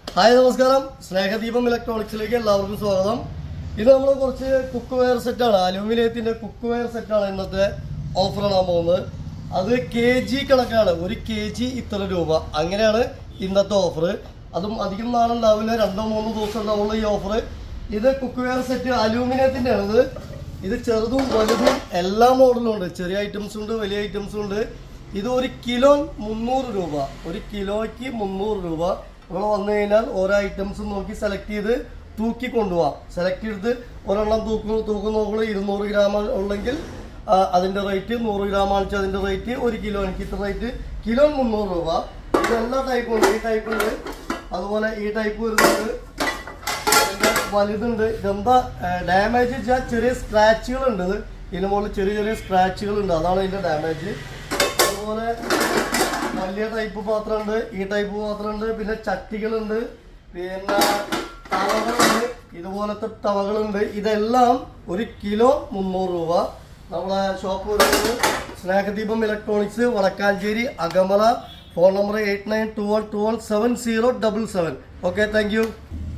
Hi നമസ്കാരം സ്നേഹദീപം ഇലക്ട്രോണിക്സിലേക്ക് എല്ലാവർക്കും സ്വാഗതം ഇത് നമ്മൾ കുറച്ച് കുക്ക് വെയർ സെറ്റാണ് അലൂമിനിയത്തിന്റെ കുക്ക് വെയർ സെറ്റാണ് ഇന്നത്തെ ഓഫർ ഇടാൻ പോകുന്നത് അത് കെ ജി കണക്കാണ് ഒരു കെ ജി ഇത്ര രൂപ അങ്ങനെയാണ് ഇന്നത്തെ ഓഫർ അതും അധികം നാളുണ്ടാവില്ല രണ്ടോ മൂന്നോ ദിവസം ഉണ്ടാവുള്ളൂ ഈ ഓഫർ ഇത് കുക്ക് വെയർ സെറ്റ് അലൂമിനിയത്തിന്റെ ആണ് ഇത് ഇത് ചെറുതും വലുതും എല്ലാ മോഡലും ഉണ്ട് ചെറിയ ഐറ്റംസും ഉണ്ട് വലിയ ഐറ്റംസും ഉണ്ട് ഇത് ഒരു കിലോ മുന്നൂറ് രൂപ ഒരു കിലോയ്ക്ക് മുന്നൂറ് രൂപ ഇവിടെ വന്നു കഴിഞ്ഞാൽ ഓരോ ഐറ്റംസും നോക്കി സെലക്ട് ചെയ്ത് തൂക്കി കൊണ്ടുപോവാം സെലക്ട് ചെയ്ത് ഒരെണ്ണം തൂക്കും തൂക്കം നോക്കുമ്പോൾ ഇരുന്നൂറ് ഗ്രാം ഉള്ളെങ്കിൽ ആ, അതിന്റെ റേറ്റ് നൂറ് ഗ്രാം ആണിച്ച് അതിന്റെ റേറ്റ് ഒരു കിലോ എനിക്ക് ഇത്ര റേറ്റ് കിലോ മുന്നൂറ് രൂപ ഇത് എല്ലാ ടൈപ്പും ഉണ്ട് ഈ ടൈപ്പ് ഉണ്ട് അതുപോലെ ഈ ടൈപ്പ് വരുന്നുണ്ട് ഇതിന്റെ വലുതുണ്ട് ഇതെന്താ ഡാമേജ് വെച്ചാൽ ചെറിയ സ്ക്രാച്ചുകൾ ഉണ്ട് ഇത്. ഇതിന് മുകളിൽ ചെറിയ ചെറിയ സ്ക്രാച്ചുകൾ ഉണ്ട് അതാണ് ഇതിന്റെ ഡാമേജ് അതുപോലെ വലിയ ടൈപ്പ് പാത്രമുണ്ട് ഈ ടൈപ്പ് പാത്രമുണ്ട് പിന്നെ ചട്ടികളുണ്ട് പിന്നെ തവകളുണ്ട് ഇതുപോലത്തെ തവകളുണ്ട് ഇതെല്ലാം ഒരു കിലോ മുന്നൂറ് രൂപ നമ്മളെ ഷോപ്പ് വരുന്നത് Snehadeepam electronics Vadakkanchery Akamala phone number eight nine two one two one seven zero double seven okay thank U